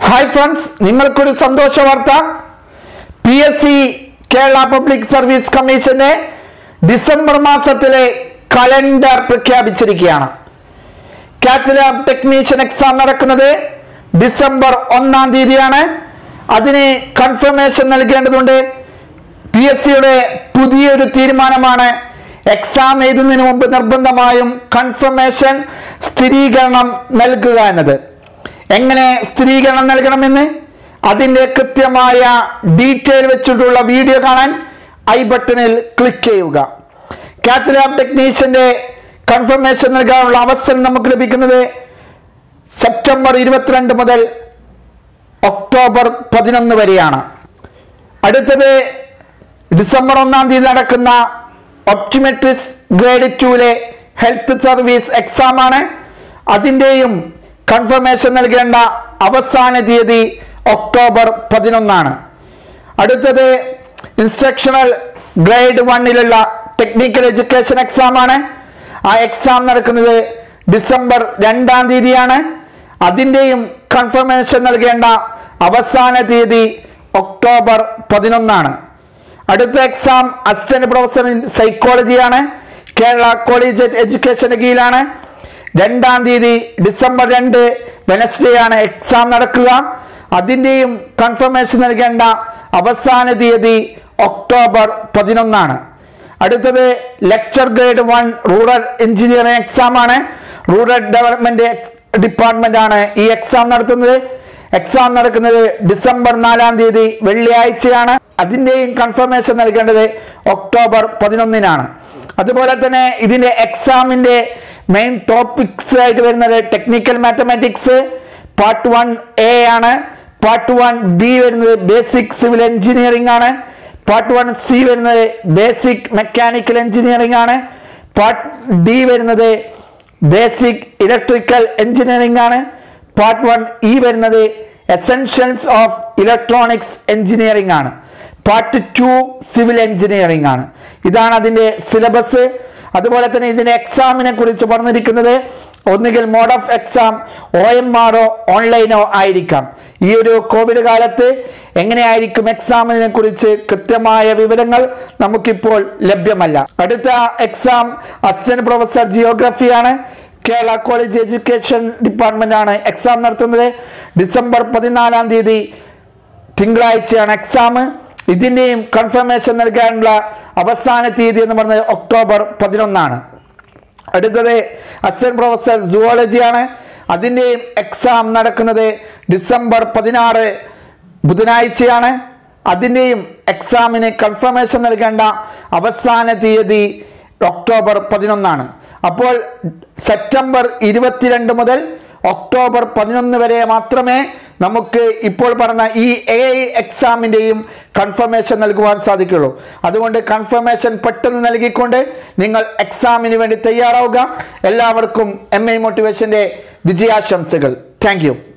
hi friends നിങ്ങൾക്കൊരു സന്തോഷ വാർത്ത P S C Kerala public service കമ്മീഷന്റെ ഡിസംബർ മാസത്തിലെ കലണ്ടർ പ്രഖ്യാപിച്ചിരിക്കുകയാണ് കാറ്റലാബ് ടെക്നീഷ്യൻ എക്സാം നടക്കുന്നത് ഡിസംബർ ഒന്നാം തീയതിയാണ് അതിന് കൺഫർമേഷൻ നൽകേണ്ടതുണ്ട് പി എസ് സിയുടെ പുതിയൊരു തീരുമാനമാണ് എക്സാം എഴുതുന്നതിന് മുമ്പ് നിർബന്ധമായും കൺഫർമേഷൻ സ്ഥിരീകരണം നൽകുക എന്നത് എങ്ങനെ സ്ഥിരീകരണം നൽകണമെന്ന് അതിൻ്റെ കൃത്യമായ ഡീറ്റെയിൽ വെച്ചിട്ടുള്ള വീഡിയോ കാണാൻ ഐ ബട്ടണിൽ ക്ലിക്ക് ചെയ്യുക കാത്തലാബ് ടെക്നീഷ്യന്റെ കൺഫർമേഷൻ നൽകാനുള്ള അവസരം നമുക്ക് ലഭിക്കുന്നത് സെപ്റ്റംബർ ഇരുപത്തിരണ്ട് മുതൽ ഒക്ടോബർ പതിനൊന്ന് വരെയാണ് അടുത്തത് ഡിസംബർ ഒന്നാം തീയതി നടക്കുന്ന ഒപ്റ്റിമെട്രിസ് ഗ്രേഡ് ടുവിലെ ഹെൽത്ത് സർവീസ് എക്സാം ആണ് അതിൻ്റെയും കൺഫർമേഷൻ നൽകേണ്ട അവസാന തീയതി ഒക്ടോബർ പതിനൊന്നാണ് അടുത്തത് ഇൻസ്ട്രക്ഷണൽ ഗ്രേഡ് വണ്ണിലുള്ള ടെക്നിക്കൽ എഡ്യൂക്കേഷൻ എക്സാം ആണ് ആ എക്സാം നടക്കുന്നത് ഡിസംബർ രണ്ടാം തീയതിയാണ് അതിൻ്റെയും കൺഫർമേഷൻ നൽകേണ്ട അവസാന തീയതി ഒക്ടോബർ പതിനൊന്നാണ് അടുത്ത എക്സാം അസിസ്റ്റന്റ് പ്രൊഫസർ ഇൻ സൈക്കോളജിയാണ് കേരള കോളേജ് എഡ്യൂക്കേഷന് കീഴിലാണ് രണ്ടാം തീയതി ഡിസംബർ രണ്ട് വെനസ്ഡേ ആണ് എക്സാം നടക്കുക അതിൻ്റെയും കൺഫർമേഷൻ നൽകേണ്ട അവസാന തീയതി ഒക്ടോബർ പതിനൊന്നാണ് അടുത്തത് lecturer grade one rural engineering exam ആണ് റൂറൽ ഡെവലപ്മെന്റ് ഡിപ്പാർട്ട്മെന്റ് ആണ് ഈ എക്സാം നടത്തുന്നത് എക്സാം നടക്കുന്നത് ഡിസംബർ നാലാം തീയതി വെള്ളിയാഴ്ചയാണ് അതിൻ്റെയും കൺഫർമേഷൻ നൽകേണ്ടത് ഒക്ടോബർ പതിനൊന്നിനാണ് അതുപോലെ തന്നെ ഇതിൻ്റെ എക്സാമിൻ്റെ മെയിൻ ടോപ്പിക്സ് ആയിട്ട് വരുന്നത് technical mathematics part one A ആണ് പാർട്ട് വൺ ബി വരുന്നത് ബേസിക് സിവിൽ എഞ്ചിനീയറിംഗ് ആണ് പാർട്ട് വൺ സി വരുന്നത് ബേസിക് മെക്കാനിക്കൽ എഞ്ചിനീയറിംഗ് ആണ് പാർട്ട് ഡി വരുന്നത് ബേസിക് ഇലക്ട്രിക്കൽ എഞ്ചിനീയറിംഗ് ആണ് പാർട്ട് വൺ ഇ വരുന്നത് എസെൻഷ്യൽസ് ഓഫ് ഇലക്ട്രോണിക്സ് എഞ്ചിനീയറിംഗ് ആണ് പാർട്ട് ടു സിവിൽ എഞ്ചിനീയറിംഗ് ആണ് ഇതാണ് അതിൻ്റെ സിലബസ് അതുപോലെ തന്നെ ഇതിൻ്റെ എക്സാമിനെ കുറിച്ച് പറഞ്ഞിരിക്കുന്നത് ഒന്നുകിൽ mode of exam O M ആറോ ഓൺലൈനോ ആയിരിക്കാം ഈ ഒരു കോവിഡ് കാലത്ത് എങ്ങനെയായിരിക്കും എക്സാമിനെ കുറിച്ച് കൃത്യമായ വിവരങ്ങൾ നമുക്കിപ്പോൾ ലഭ്യമല്ല അടുത്ത എക്സാം അസിസ്റ്റന്റ് പ്രൊഫസർ ജിയോഗ്രഫിയാണ് കേരള കോളേജ് എഡ്യൂക്കേഷൻ ഡിപ്പാർട്ട്മെന്റ് ആണ് എക്സാം നടത്തുന്നത് ഡിസംബർ പതിനാലാം തീയതി തിങ്കളാഴ്ചയാണ് എക്സാം ഇതിൻ്റെയും കൺഫർമേഷൻ നൽകാനുള്ള അവസാന തീയതി എന്ന് പറയുന്നത് ഒക്ടോബർ പതിനൊന്നാണ് അടുത്തത് അസിസ്റ്റന്റ് പ്രൊഫസർ സുവോളജിയാണ് അതിൻ്റെയും എക്സാം നടക്കുന്നത് ഡിസംബർ പതിനാറ് ബുധനാഴ്ചയാണ് അതിൻ്റെയും എക്സാമിന് കൺഫർമേഷൻ നൽകേണ്ട അവസാന തീയതി ഒക്ടോബർ പതിനൊന്നാണ് അപ്പോൾ സെപ്റ്റംബർ ഇരുപത്തിരണ്ട് മുതൽ ഒക്ടോബർ പതിനൊന്ന് വരെ മാത്രമേ നമുക്ക് ഇപ്പോൾ പറഞ്ഞ ഈ എ ഐ എക്സാമിൻ്റെയും കൺഫർമേഷൻ നൽകുവാൻ സാധിക്കുള്ളൂ അതുകൊണ്ട് കൺഫർമേഷൻ പെട്ടെന്ന് നൽകിക്കൊണ്ട് നിങ്ങൾ എക്സാമിന് വേണ്ടി തയ്യാറാവുക എല്ലാവർക്കും എം ഐ മോട്ടിവേഷൻ്റെ വിജയാശംസകൾ താങ്ക്